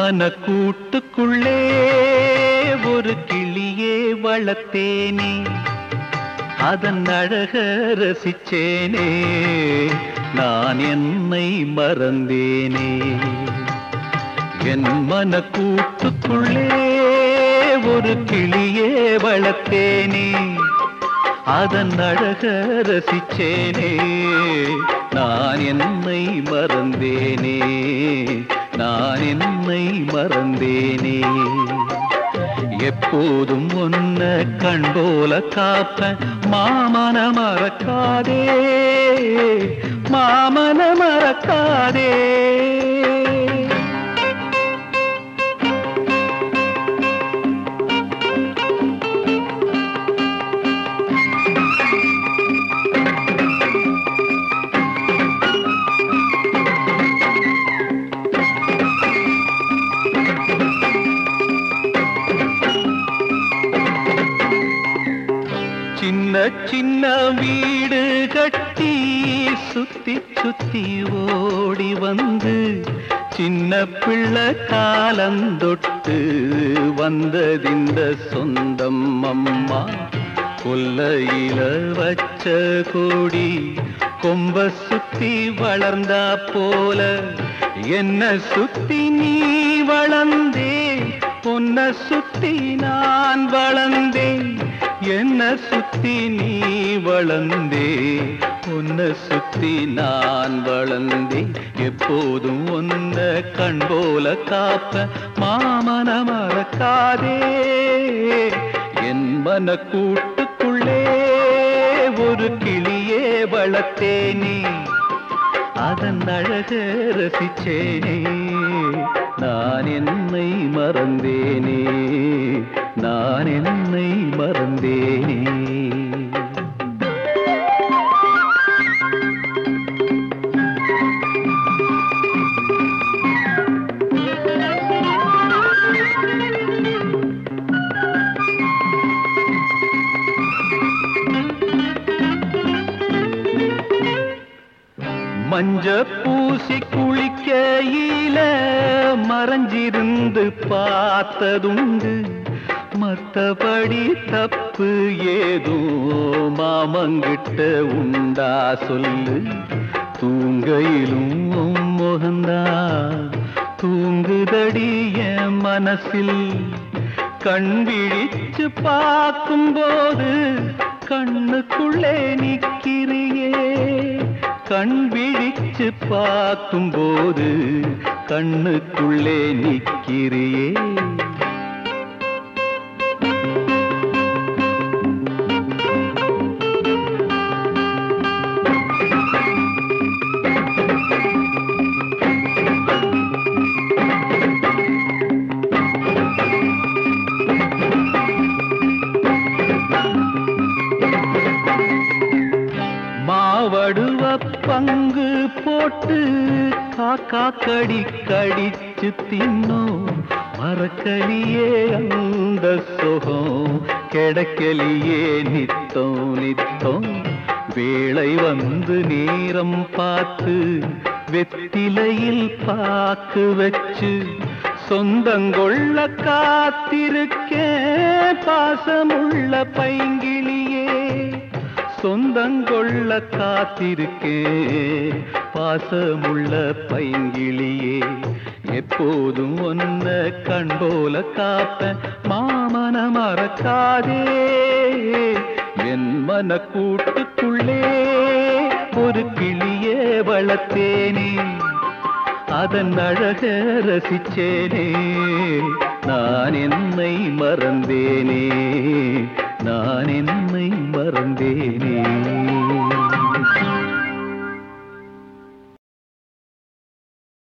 மன கூட்டுக்குள்ளே ஒரு கிளியே வளர்த்தேனே அதன் அழக ரசிச்சேனே நான் என்னை மறந்தேனே என் மன கூட்டுக்குள்ளே ஒரு கிளியே வளர்த்தேனே அதன் அழக ரசிச்சேனே நான் என்னை மறந்தேனே நான் என்னை மறந்தேனே எப்போதும் ஒன்ன கண் போல காப்ப மாமன மறக்காதே மாமன மறக்காதே சின்ன சின்ன வீடு கட்டி சுத்தி சுத்தி ஓடி வந்து சின்ன பிள்ளை காலந்தொட்டு வந்ததிந்த சொந்தம் அம்மா கொல்லையில வச்ச கொடி கொம்ப சுத்தி வளர்ந்தா போல என்ன சுத்தி நீ வளர்ந்தே உன்னை சுத்தி நான் வளர்ந்தேன் என்ன சுத்தி நீ வளர்ந்தே உன்னை சுத்தி நான் வளர்ந்தே எப்போதும் ஒன்ன கண் போல காப்ப மாமன மறக்காதே என் மன கூட்டுக்குள்ளே ஒரு கிளியே வளர்த்தேனே அதன் அழக ரசிச்சேனே நான் என்னை மறந்தேனே நான் என்னை மறந்தேனே மஞ்ச பூசி குளிக்கையில மறைஞ்சிருந்து பார்த்ததுண்டு மத்தபடி தப்பு ஏதோ மாமங்கிட்ட உண்டா சொல்லு தூங்கையிலும் உன் முகந்தா தூங்குதடி என் மனசில் கண் விழிச்சு பார்க்கும்போது கண்ணுக்குள்ளே நிக்கிறியே கண் விழிச்சு பார்க்கும்போது கண்ணுக்குள்ளே நிக்கிறியே மாவடுவ பங்கு போட்டு காக்கா கடி கடிச்சு தின்னோம் மறக்கலியே அந்த சுகம் கிடைக்கலியே நித்தம் நித்தம் வேளை வந்து நேரம் பார்த்து வெத்திலையில் பாக்கு வச்சு சொந்தங்கொள்ள காத்திருக்கேன் பாசமுள்ள பைங்கிளியே சொந்தங்கொள்ள காத்திருக்கே பாசமுள்ள பைங்கிளியே எப்போதும் ஒன்ன கண் போல காப்ப மாமன மறக்காதே என் மன கூட்டுக்குள்ளே ஒரு கிளியே வளர்த்தேனே அதன் அழக ரசிச்சேனே நான் என்னை மறந்தேனே நான் என்னை மறந்தேனே